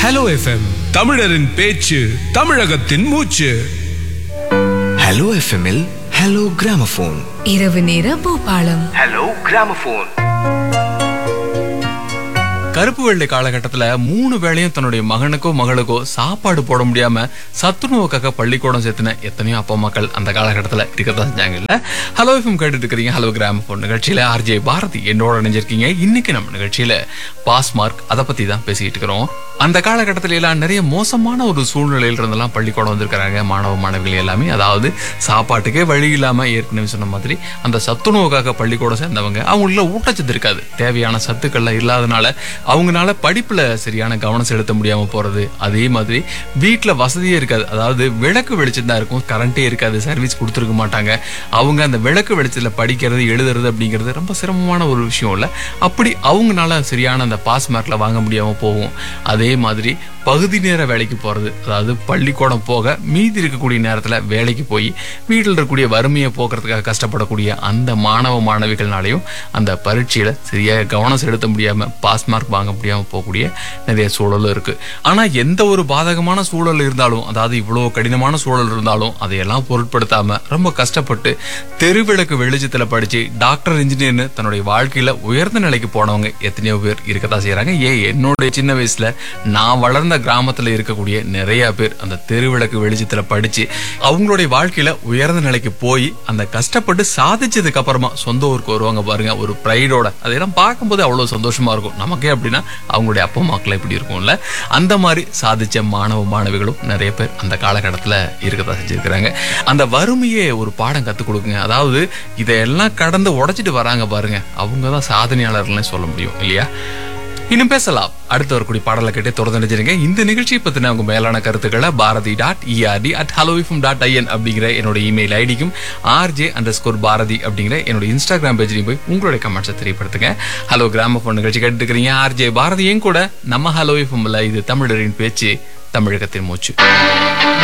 hello FM தமிழரின் பேச்சு தமிழகத்தின் மூச்சு ஹலோ எஃப்எம்மில் ஹலோ கிராமபோன் இரவு நேர பூபாலம் ஹலோ கிராமபோன் கருப்பு வெள்ளை காலகட்டத்துல மூணு வேளையும் தன்னுடைய மகனுக்கோ மகளுக்கோ சாப்பாடு போட முடியாம சத்துணவுக்காக பள்ளிக்கூடம் சேர்த்துன எத்தனையோ அப்பா மக்கள் அந்த காலகட்டத்துல இருக்கதான் செஞ்சாங்க இல்ல ஹலோ எஃப்எம் கேட்டுட்டு இருக்கிறீங்க ஹலோ கிராம போன் நிகழ்ச்சியில ஆர்ஜே பாரதி என்னோட இணைஞ்சிருக்கீங்க இன்னைக்கு நம்ம நிகழ்ச்சியில பாஸ் மார்க் அதை பத்தி தான் பேசிட்டு இருக்கிறோம் அந்த காலகட்டத்தில எல்லாம் நிறைய மோசமான ஒரு சூழ்நிலையில இருந்தெல்லாம் பள்ளிக்கூடம் வந்திருக்கிறாங்க மாணவ மாணவிகள் எல்லாமே அதாவது சாப்பாட்டுக்கே வழி இல்லாம ஏற்கனவே சொன்ன மாதிரி அந்த சத்துணவுக்காக பள்ளிக்கூடம் சேர்ந்தவங்க அவங்கள ஊட்டச்சத்து இருக்காது தேவையான சத்துக்கள்லாம் இல்லாதனால அவங்களால படிப்புல சரியான கவனம் செலுத்த முடியாம போறது அதே மாதிரி வீட்டுல வசதியே இருக்காது அதாவது விளக்கு வெளிச்சம் தான் இருக்கும் கரண்டே இருக்காது சர்வீஸ் கொடுத்துருக்க மாட்டாங்க அவங்க அந்த விளக்கு வெளிச்சத்துல படிக்கிறது எழுதுறது அப்படிங்கிறது ரொம்ப சிரமமான ஒரு விஷயம் இல்ல அப்படி அவங்கனால சரியான அந்த பாஸ் மார்க்ல வாங்க முடியாம போகும் அதே மாதிரி பகுதி நேர வேலைக்கு போறது அதாவது பள்ளிக்கூடம் போக மீதி இருக்கக்கூடிய நேரத்துல வேலைக்கு போய் வீட்டில் இருக்கக்கூடிய வறுமையை போக்குறதுக்காக கஷ்டப்படக்கூடிய அந்த மாணவ மாணவிகள்னாலையும் அந்த பரீட்சையில சரியாக கவனம் செலுத்த முடியாம பாஸ் மார்க் வாங்க முடியாம போகக்கூடிய நிறைய சூழலும் இருக்கு ஆனா எந்த ஒரு பாதகமான சூழல் இருந்தாலும் அதாவது இவ்வளவு கடினமான சூழல் இருந்தாலும் அதையெல்லாம் பொருட்படுத்தாம ரொம்ப கஷ்டப்பட்டு தெருவிளக்கு வெளிச்சத்துல படிச்சு டாக்டர் இன்ஜினியர்னு தன்னுடைய வாழ்க்கையில உயர்ந்த நிலைக்கு போனவங்க எத்தனையோ பேர் இருக்கத்தான் செய்யறாங்க ஏன் என்னுடைய சின்ன வயசுல நான் வளர்ந்த கிராமத்துல இருக்கக்கூடிய நிறைய பேர் அந்த தெருவிளக்கு வெளிச்சத்துல படிச்சு அவங்களுடைய வாழ்க்கையில உயர்ந்த நிலைக்கு போய் அந்த கஷ்டப்பட்டு சாதிச்சதுக்கு அப்புறமா சொந்த ஊருக்கு வருவாங்க பாருங்க ஒரு ப்ரைடோட அதெல்லாம் பார்க்கும்போது அவ்வளவு சந்தோஷமா இருக்கும் நமக்கே அப்படின்னா அவங்களுடைய அப்பா அம்மாக்கள் எப்படி இருக்கும்ல அந்த மாதிரி சாதிச்ச மாணவ மாணவிகளும் நிறைய பேர் அந்த காலகட்டத்துல இருக்கதான் செஞ்சிருக்கிறாங்க அந்த வறுமையே ஒரு பாடம் கத்துக் கொடுக்குங்க அதாவது இதையெல்லாம் கடந்து உடைச்சிட்டு வராங்க பாருங்க அவங்க தான் சாதனையாளர்கள்னு சொல்ல முடியும் இல்லையா இன்னும் பேசலாம் அடுத்த ஒரு குடி பாடலை கேட்டு தொடர்ந்து நினைச்சிருங்க இந்த நிகழ்ச்சியை பத்தின உங்க மேலான கருத்துக்களை Bharathi dot ERT at hello FM dot IN அப்படிங்கிற என்னோட இமெயில் ஐடிக்கும் ஆர்ஜே அண்டர் ஸ்கோர் பாரதி அப்படிங்கிற என்னோட இன்ஸ்டாகிராம் பேஜ்லையும் போய் உங்களுடைய கமெண்ட்ஸை தெரியப்படுத்துங்க ஹலோ கிராம போன் நிகழ்ச்சி கேட்டு இருக்கிறீங்க ஆர்ஜே பாரதியும் கூட நம்ம ஹலோ இது தமிழரின் பேச்சு தமிழகத்தின் மூச்சு